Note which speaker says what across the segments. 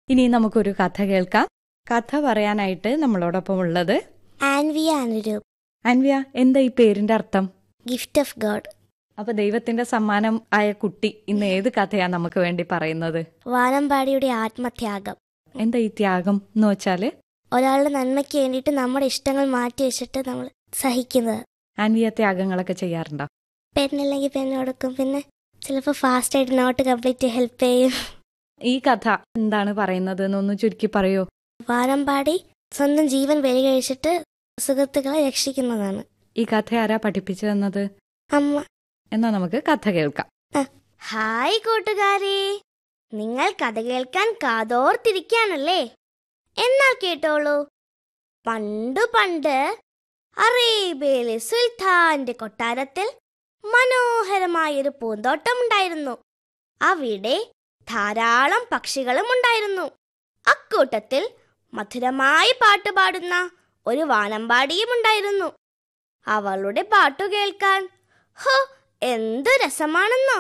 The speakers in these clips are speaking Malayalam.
Speaker 1: ഇനി നമുക്കൊരു കഥ കേൾക്കാം കഥ പറയാനായിട്ട് നമ്മളോടൊപ്പം ഉള്ളത്
Speaker 2: ആൻവിയ അനുരൂപ്
Speaker 1: അൻവ്യ എന്താ ഈ പേരിന്റെ അർത്ഥം
Speaker 2: ഗിഫ്റ്റ് ഓഫ് ഗോഡ്
Speaker 1: അപ്പൊ ദൈവത്തിന്റെ സമ്മാനം ആയ കുട്ടി ഇന്ന് ഏത് കഥയാ നമുക്ക് വേണ്ടി പറയുന്നത്
Speaker 2: വാനമ്പാടിയുടെ ആത്മത്യാഗം
Speaker 1: എന്താ ഈ ത്യാഗം എന്ന് വെച്ചാല്
Speaker 2: ഒരാളുടെ നന്മയ്ക്ക് വേണ്ടിയിട്ട് നമ്മുടെ ഇഷ്ടങ്ങൾ മാറ്റി വെച്ചിട്ട് നമ്മൾ സഹിക്കുന്നത്
Speaker 1: അൻവിയ ത്യാഗങ്ങളൊക്കെ ചെയ്യാറുണ്ടോ
Speaker 2: പെന്നില്ലെങ്കിൽ പെന്ന് കൊടുക്കും പിന്നെ ചിലപ്പോൾ ഫാസ്റ്റ് ആയിട്ട് നോട്ട് കംപ്ലീറ്റ് ഹെൽപ്പ് ചെയ്യും
Speaker 1: ഈ കഥ എന്താണ് പറയുന്നത് എന്നൊന്ന് ചുരുക്കി പറയോ
Speaker 2: വാനമ്പാടി സ്വന്തം ജീവൻ ബലി കഴിച്ചിട്ട് സുഹൃത്തുക്കളെ രക്ഷിക്കുന്നതാണ്
Speaker 1: ഈ കഥ ആരാ പഠിപ്പിച്ചു തന്നത്
Speaker 2: അമ്മ
Speaker 1: എന്നാ നമുക്ക് കഥ കേൾക്കാം
Speaker 2: ഹായ് കൂട്ടുകാരെ നിങ്ങൾ കഥ കേൾക്കാൻ കാതോർത്തിരിക്കാണല്ലേ എന്നാൽ കേട്ടോളൂ പണ്ടു പണ്ട് അറേബ്യയിലെ സുൽത്താന്റെ കൊട്ടാരത്തിൽ മനോഹരമായൊരു പൂന്തോട്ടം ഉണ്ടായിരുന്നു അവിടെ ധാരാളം പക്ഷികളും ഉണ്ടായിരുന്നു അക്കൂട്ടത്തിൽ മധുരമായി പാട്ട് പാടുന്ന ഒരു വാനമ്പാടിയും ഉണ്ടായിരുന്നു അവളുടെ പാട്ടു കേൾക്കാൻ ഹോ എന്തു രസമാണെന്നോ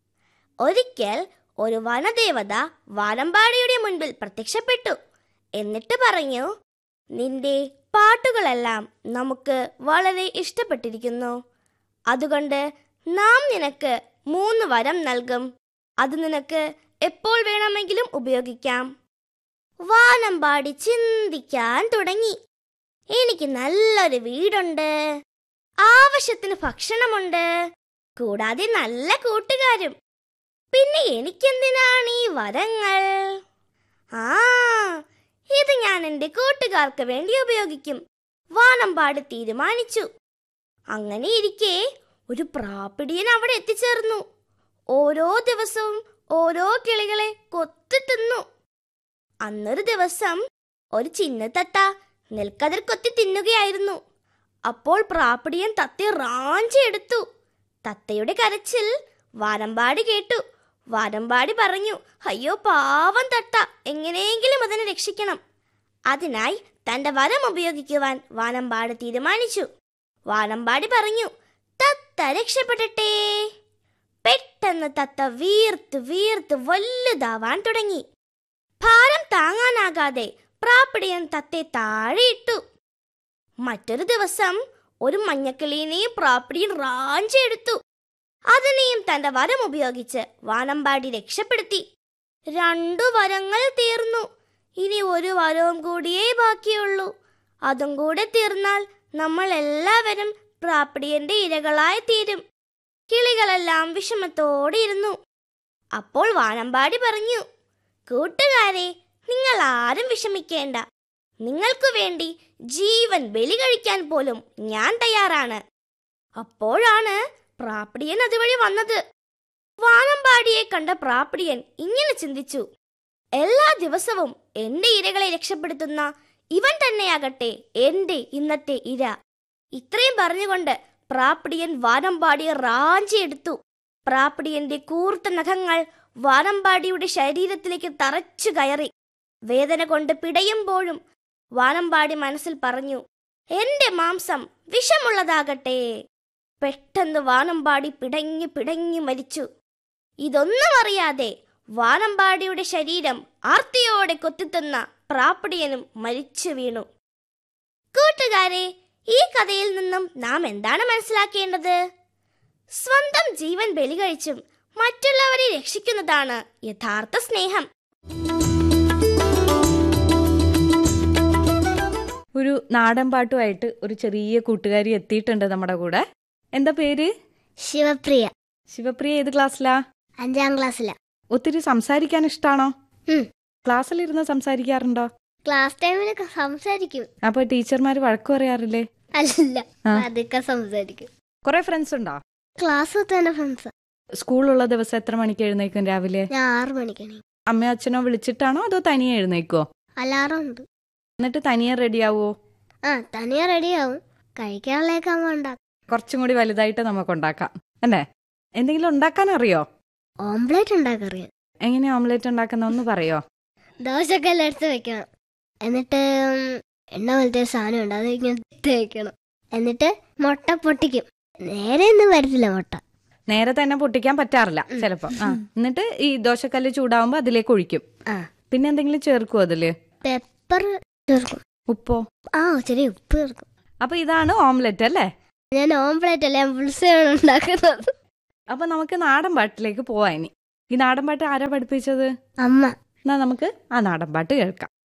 Speaker 2: ഒരിക്കൽ ഒരു വനദേവത വാനമ്പാടിയുടെ മുൻപിൽ പ്രത്യക്ഷപ്പെട്ടു എന്നിട്ട് പറഞ്ഞു നിന്റെ പാട്ടുകളെല്ലാം നമുക്ക് വളരെ ഇഷ്ടപ്പെട്ടിരിക്കുന്നു അതുകൊണ്ട് നാം നിനക്ക് മൂന്ന് വരം നൽകും അത് നിനക്ക് എപ്പോൾ വേണമെങ്കിലും ഉപയോഗിക്കാം വാനമ്പാടി ചിന്തിക്കാൻ തുടങ്ങി എനിക്ക് നല്ലൊരു വീടുണ്ട് ആവശ്യത്തിന് ഭക്ഷണമുണ്ട് കൂടാതെ നല്ല കൂട്ടുകാരും പിന്നെ എനിക്കെന്തിനാണ് ഈ വരങ്ങൾ ആ ഇത് ഞാൻ എൻ്റെ കൂട്ടുകാർക്ക് വേണ്ടി ഉപയോഗിക്കും വാനമ്പാട് തീരുമാനിച്ചു അങ്ങനെ ഇരിക്കെ ഒരു പ്രാപ്പിടിയൻ അവിടെ എത്തിച്ചേർന്നു ഓരോ ദിവസവും ഓരോ കിളികളെ കൊത്തി തിന്നു അന്നൊരു ദിവസം ഒരു ചിന്നത്തത്ത നെൽക്കതിർ കൊത്തി തിന്നുകയായിരുന്നു അപ്പോൾ പ്രാപ്പിടിയൻ തത്തെ റാഞ്ചിയെടുത്തു തത്തയുടെ കരച്ചിൽ വാനമ്പാടി കേട്ടു വാനമ്പാടി പറഞ്ഞു അയ്യോ പാവം തത്ത എങ്ങനെയെങ്കിലും അതിനെ രക്ഷിക്കണം അതിനായി തന്റെ വരം ഉപയോഗിക്കുവാൻ വാനമ്പാടി തീരുമാനിച്ചു വാനമ്പാടി പറഞ്ഞു തത്ത രക്ഷപ്പെടട്ടെ പെട്ടെന്ന് തത്ത വീർത്ത് വീർത്ത് വലുതാവാൻ തുടങ്ങി ഭാരം താങ്ങാനാകാതെ പ്രാപ്പിടിയൻ തത്തെ താഴെയിട്ടു മറ്റൊരു ദിവസം ഒരു മഞ്ഞക്കിളീനെയും പ്രാപ്പിടിയൻ റാഞ്ചെടുത്തു അതിനെയും തന്റെ വരം ഉപയോഗിച്ച് വാനമ്പാടി രക്ഷപ്പെടുത്തി രണ്ടു വരങ്ങൾ തീർന്നു ഇനി ഒരു വരവും കൂടിയേ ബാക്കിയുള്ളൂ അതും കൂടെ തീർന്നാൽ നമ്മൾ എല്ലാവരും പ്രാപ്പിടിയന്റെ ഇരകളായി തീരും കിളികളെല്ലാം വിഷമത്തോടെ ഇരുന്നു അപ്പോൾ വാനമ്പാടി പറഞ്ഞു കൂട്ടുകാരെ നിങ്ങൾ ആരും വിഷമിക്കേണ്ട നിങ്ങൾക്കു വേണ്ടി ജീവൻ ബലി കഴിക്കാൻ പോലും ഞാൻ തയ്യാറാണ് അപ്പോഴാണ് പ്രാപ്പിടിയൻ അതുവഴി വന്നത് വാനമ്പാടിയെ കണ്ട പ്രാപ്പിടിയൻ ഇങ്ങനെ ചിന്തിച്ചു എല്ലാ ദിവസവും എന്റെ ഇരകളെ രക്ഷപ്പെടുത്തുന്ന ഇവൻ തന്നെയാകട്ടെ എന്റെ ഇന്നത്തെ ഇര ഇത്രയും പറഞ്ഞുകൊണ്ട് പ്രാപ്പിടിയൻ വാനമ്പാടിയെ റാഞ്ചിയെടുത്തു പ്രാപ്പിടിയന്റെ കൂർത്ത നഖങ്ങൾ വാനമ്പാടിയുടെ ശരീരത്തിലേക്ക് തറച്ചു കയറി വേദന കൊണ്ട് പിടയുമ്പോഴും വാനമ്പാടി മനസ്സിൽ പറഞ്ഞു എന്റെ മാംസം വിഷമുള്ളതാകട്ടെ പെട്ടെന്ന് വാനമ്പാടി പിടഞ്ഞു പിടഞ്ഞു മരിച്ചു ഇതൊന്നും അറിയാതെ വാനമ്പാടിയുടെ ശരീരം ആർത്തിയോടെ കൊത്തിത്തുന്ന പ്രാപ്പിടിയനും മരിച്ചു വീണു കൂട്ടുകാരെ ഈ കഥയിൽ നിന്നും നാം എന്താണ് മനസ്സിലാക്കേണ്ടത് സ്വന്തം ജീവൻ ബലി കഴിച്ചും മറ്റുള്ളവരെ രക്ഷിക്കുന്നതാണ് യഥാർത്ഥ സ്നേഹം
Speaker 1: ഒരു നാടൻ പാട്ടുമായിട്ട് ഒരു ചെറിയ കൂട്ടുകാരി എത്തിയിട്ടുണ്ട് നമ്മുടെ കൂടെ എന്താ പേര്
Speaker 2: ശിവപ്രിയ
Speaker 1: ശിവപ്രിയ ഏത് ക്ലാസ്സിലാ
Speaker 2: അഞ്ചാം ക്ലാസ്സില
Speaker 1: ഒത്തിരി സംസാരിക്കാൻ ഇഷ്ടാണോ
Speaker 2: ഉം.
Speaker 1: ക്ലാസ്സിലിരുന്ന് സംസാരിക്കാറുണ്ടോ
Speaker 2: ക്ലാസ് ടൈമിലൊക്കെ സംസാരിക്കും
Speaker 1: അപ്പൊ ടീച്ചർമാര് വഴക്കു പറയാറില്ലേ
Speaker 2: അല്ല
Speaker 1: ആ.
Speaker 2: അതൊക്കെ സംസാരിക്കും
Speaker 1: കുറെ ഫ്രണ്ട്സ് ഉണ്ടോ
Speaker 2: ക്ലാസ് തന്നെ ഫ്രണ്ട്സ്
Speaker 1: സ്കൂളുള്ള ദിവസം എത്ര മണിക്ക് എഴുന്നേക്കും രാവിലെ
Speaker 2: ഞാൻ ആറ് മണിക്കാണ്
Speaker 1: അമ്മയോ അച്ഛനോ വിളിച്ചിട്ടാണോ അതോ തനിയെ എഴുന്നേക്കോ
Speaker 2: അലാറം ഉണ്ട്
Speaker 1: എന്നിട്ട് തനിയെ റെഡിയാവോ
Speaker 2: ആ തനിയെ റെഡിയാവും കഴിക്കാനുള്ളതൊക്കെ അമ്മ ഉണ്ടാക്കും
Speaker 1: കുറച്ചും കൂടി വലുതായിട്ട് നമുക്ക് ഉണ്ടാക്കാം അല്ലേ എന്തെങ്കിലും ഉണ്ടാക്കാൻ അറിയോ
Speaker 2: ഓംപ്ലേറ്റ് ഉണ്ടാക്കറിയാം
Speaker 1: എങ്ങനെയാ ഓംലെറ്റ് ഉണ്ടാക്കുന്ന ഒന്ന് പറയോ
Speaker 2: ദോശയൊക്കെ എല്ലാം എടുത്ത് വെക്കണം എന്നിട്ട് ഉം, എണ്ണ പോലത്തെ ഒരു സാധനം ഉണ്ട് അത് ഇങ്ങനെ ഇട്ട് വെക്കണം എന്നിട്ട് മുട്ട പൊട്ടിക്കും നേരെ ഒന്നും വരത്തില്ല മുട്ട
Speaker 1: നേരെ തന്നെ പൊട്ടിക്കാൻ പറ്റാറില്ല ചിലപ്പോ ആ എന്നിട്ട് ഈ ദോശക്കല്ല് ചൂടാവുമ്പോ അതിലേക്ക് ഒഴിക്കും
Speaker 2: ആ
Speaker 1: പിന്നെ എന്തെങ്കിലും ചേർക്കുമോ അതില്
Speaker 2: പെപ്പർ ചേർക്കും
Speaker 1: ഉപ്പോ
Speaker 2: ആ ചെറിയ ഉപ്പ് ചേർക്കും
Speaker 1: അപ്പൊ ഇതാണ് ഓംലെറ്റ് അല്ലേ
Speaker 2: ഞാൻ ഓംപ്ലേറ്റ് അല്ല ഞാൻ പുളിസയാണ് ഉണ്ടാക്കുന്നത്
Speaker 1: അപ്പൊ നമുക്ക് നാടൻ പാട്ടിലേക്ക് പോവാ ഇനി ഈ നാടൻ പാട്ട് ആരാ പഠിപ്പിച്ചത്
Speaker 2: അമ്മ
Speaker 1: എന്നാ നമുക്ക് ആ നാടൻ പാട്ട് കേൾക്കാം